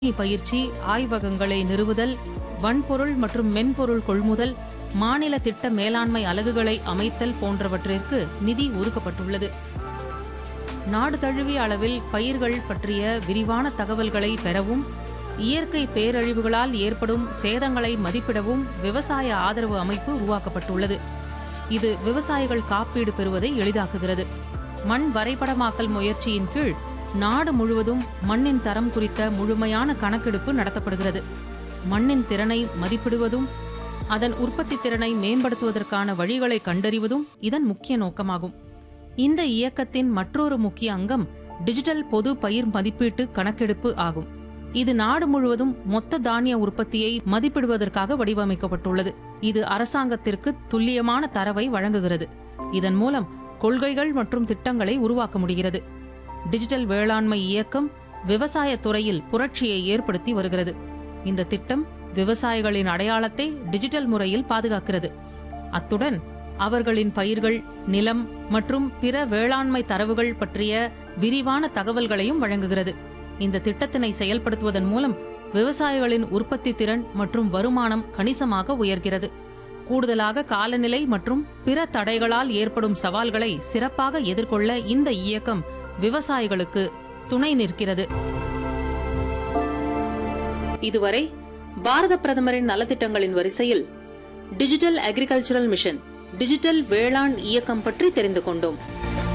பயிற்சி ஆய்வகங்களை நிறுவுதல் வன்பொருள் மற்றும் மென்பொருள் கொள்முதல் மாநில திட்ட மேலாண்மை அலகுகளை அமைத்தல் போன்றவற்றிற்கு நிதி ஒதுக்கப்பட்டுள்ளது நாடு தழுவிய அளவில் பயிர்கள் பற்றிய விரிவான தகவல்களை பெறவும் இயற்கை பேரழிவுகளால் ஏற்படும் சேதங்களை மதிப்பிடவும் விவசாய ஆதரவு அமைப்பு உருவாக்கப்பட்டுள்ளது இது விவசாயிகள் காப்பீடு பெறுவதை எளிதாக்குகிறது மண் வரைபடமாக்கல் முயற்சியின் கீழ் நாடு முழுவதும் மண்ணின் தரம் குறித்த முழுமையான கணக்கெடுப்பு நடத்தப்படுகிறது மண்ணின் திறனை மதிப்பிடுவதும் அதன் உற்பத்தி திறனை மேம்படுத்துவதற்கான வழிகளை கண்டறிவதும் இதன் முக்கிய நோக்கமாகும் இந்த இயக்கத்தின் மற்றொரு முக்கிய அங்கம் டிஜிட்டல் பொது பயிர் மதிப்பீட்டு கணக்கெடுப்பு ஆகும் இது நாடு முழுவதும் மொத்த தானிய உற்பத்தியை மதிப்பிடுவதற்காக வடிவமைக்கப்பட்டுள்ளது இது அரசாங்கத்திற்கு துல்லியமான தரவை வழங்குகிறது இதன் மூலம் கொள்கைகள் மற்றும் திட்டங்களை உருவாக்க முடிகிறது டிஜிட்டல் வேளாண்மை இயக்கம் விவசாய துறையில் புரட்சியை ஏற்படுத்தி வருகிறது இந்த திட்டம் விவசாயிகளின் அடையாளத்தை டிஜிட்டல் முறையில் பாதுகாக்கிறது அத்துடன் அவர்களின் பயிர்கள் நிலம் மற்றும் பிற வேளாண்மை தரவுகள் பற்றிய விரிவான தகவல்களையும் வழங்குகிறது இந்த திட்டத்தினை செயல்படுத்துவதன் மூலம் விவசாயிகளின் உற்பத்தி திறன் மற்றும் வருமானம் கணிசமாக உயர்கிறது கூடுதலாக காலநிலை மற்றும் பிற தடைகளால் ஏற்படும் சவால்களை சிறப்பாக எதிர்கொள்ள இந்த இயக்கம் விவசாயிகளுக்கு துணை நிற்கிறது இதுவரை பாரத பிரதமரின் நலத்திட்டங்களின் வரிசையில் டிஜிட்டல் அக்ரிகல்ச்சரல் மிஷன் டிஜிட்டல் வேளாண் இயக்கம் பற்றி தெரிந்து கொண்டோம்